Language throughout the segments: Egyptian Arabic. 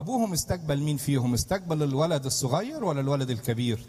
ابوهم استقبل مين فيهم استقبل الولد الصغير ولا الولد الكبير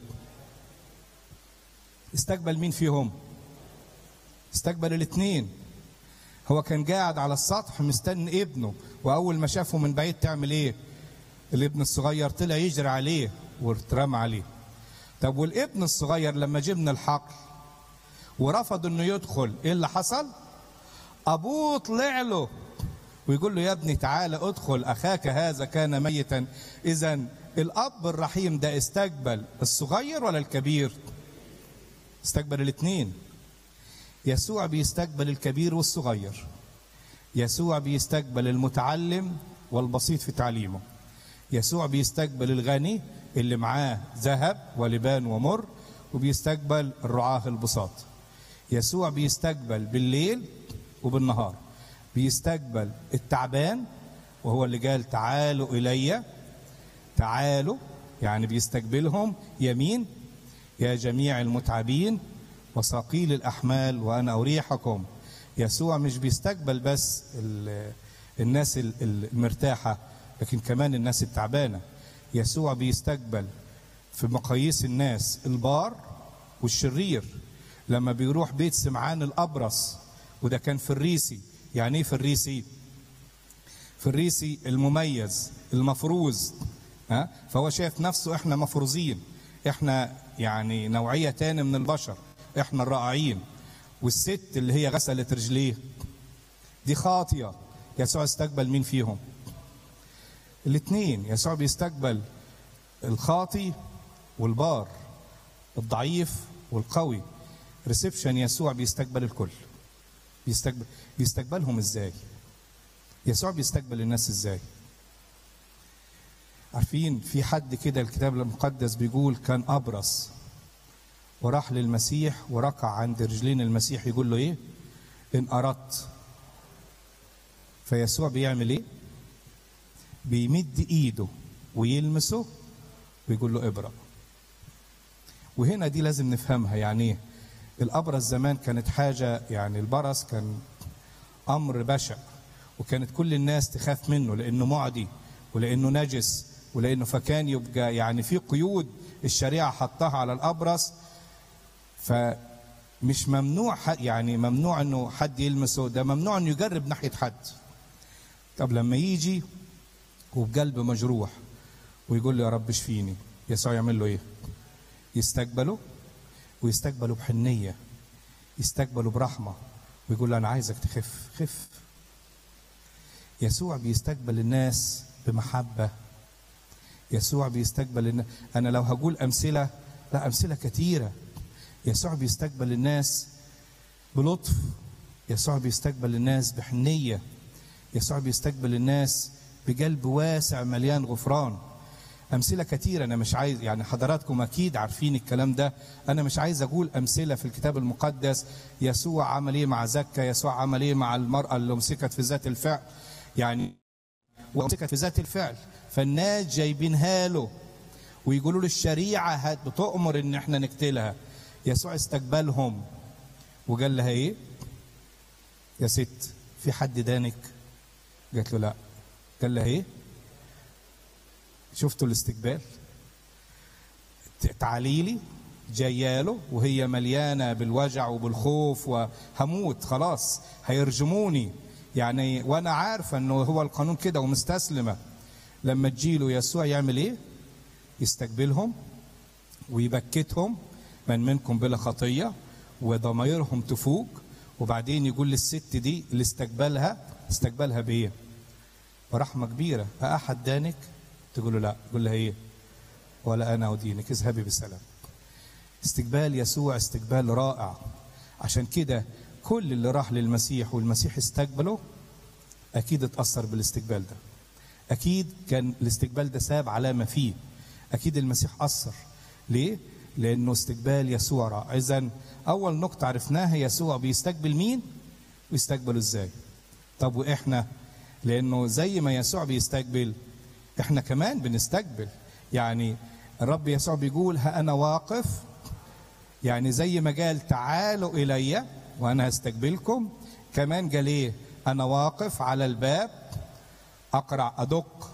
استقبل مين فيهم استقبل الاثنين هو كان قاعد على السطح مستني ابنه واول ما شافه من بعيد تعمل ايه الابن الصغير طلع يجري عليه واترمى عليه طب والابن الصغير لما جبنا الحقل ورفض انه يدخل ايه اللي حصل ابوه طلع له ويقول له يا ابني تعالى ادخل اخاك هذا كان ميتا اذا الاب الرحيم ده استقبل الصغير ولا الكبير استقبل الاثنين يسوع بيستقبل الكبير والصغير يسوع بيستقبل المتعلم والبسيط في تعليمه يسوع بيستقبل الغني اللي معاه ذهب ولبان ومر وبيستقبل الرعاة البساط يسوع بيستقبل بالليل وبالنهار بيستقبل التعبان وهو اللي قال تعالوا إلي تعالوا يعني بيستقبلهم يمين يا جميع المتعبين وثقيل الأحمال وأنا أريحكم يسوع مش بيستقبل بس الناس المرتاحة لكن كمان الناس التعبانة يسوع بيستقبل في مقاييس الناس البار والشرير لما بيروح بيت سمعان الأبرص وده كان في الريسي يعني ايه في الريسي في الريسي المميز المفروز ها فهو شايف نفسه احنا مفروزين احنا يعني نوعية تاني من البشر احنا الرائعين والست اللي هي غسلت رجليه دي خاطية يسوع استقبل مين فيهم الاثنين يسوع بيستقبل الخاطي والبار الضعيف والقوي ريسبشن يسوع بيستقبل الكل بيستقبل بيستقبلهم ازاي يسوع بيستقبل الناس ازاي عارفين في حد كده الكتاب المقدس بيقول كان ابرص وراح للمسيح وركع عند رجلين المسيح يقول له ايه ان اردت فيسوع بيعمل ايه بيمد ايده ويلمسه ويقول له ابرأ وهنا دي لازم نفهمها يعني ايه الابرص زمان كانت حاجه يعني البرص كان امر بشع وكانت كل الناس تخاف منه لانه معدي ولانه نجس ولانه فكان يبقى يعني في قيود الشريعه حطها على الابرص فمش ممنوع يعني ممنوع انه حد يلمسه ده ممنوع انه يجرب ناحيه حد طب لما يجي وبقلب مجروح ويقول له يا رب اشفيني يسوع يعمل له ايه يستقبله ويستقبله بحنيه يستقبله برحمه ويقول له انا عايزك تخف خف يسوع بيستقبل الناس بمحبه يسوع بيستقبل الناس انا لو هقول امثله لا امثله كثيره يسوع بيستقبل الناس بلطف يسوع بيستقبل الناس بحنيه يسوع بيستقبل الناس بقلب واسع مليان غفران أمثلة كتيرة أنا مش عايز يعني حضراتكم أكيد عارفين الكلام ده أنا مش عايز أقول أمثلة في الكتاب المقدس يسوع عمل إيه مع زكا يسوع عمل إيه مع المرأة اللي مسكت في ذات الفعل يعني ومسكت في ذات الفعل فالناس جايبينها له ويقولوا له الشريعة بتؤمر إن إحنا نقتلها يسوع استقبلهم وقال لها إيه يا ست في حد دانك قالت له لا قال لها ايه شفتوا الاستقبال تعالي لي جاياله وهي مليانه بالوجع وبالخوف وهموت خلاص هيرجموني يعني وانا عارفه انه هو القانون كده ومستسلمه لما تجيله يسوع يعمل ايه يستقبلهم ويبكتهم من منكم بلا خطيه وضميرهم تفوق وبعدين يقول للست دي اللي استقبلها استقبلها بايه ورحمة كبيرة أحد دانك تقول له لا تقول لها إيه ولا أنا أدينك اذهبي بسلام استقبال يسوع استقبال رائع عشان كده كل اللي راح للمسيح والمسيح استقبله أكيد اتأثر بالاستقبال ده أكيد كان الاستقبال ده ساب علامة فيه أكيد المسيح أثر ليه؟ لأنه استقبال يسوع رائع إذا أول نقطة عرفناها يسوع بيستقبل مين ويستقبله إزاي طب وإحنا لانه زي ما يسوع بيستقبل احنا كمان بنستقبل يعني الرب يسوع بيقول ها انا واقف يعني زي ما قال تعالوا الي وانا هستقبلكم كمان قال ايه انا واقف على الباب اقرع ادق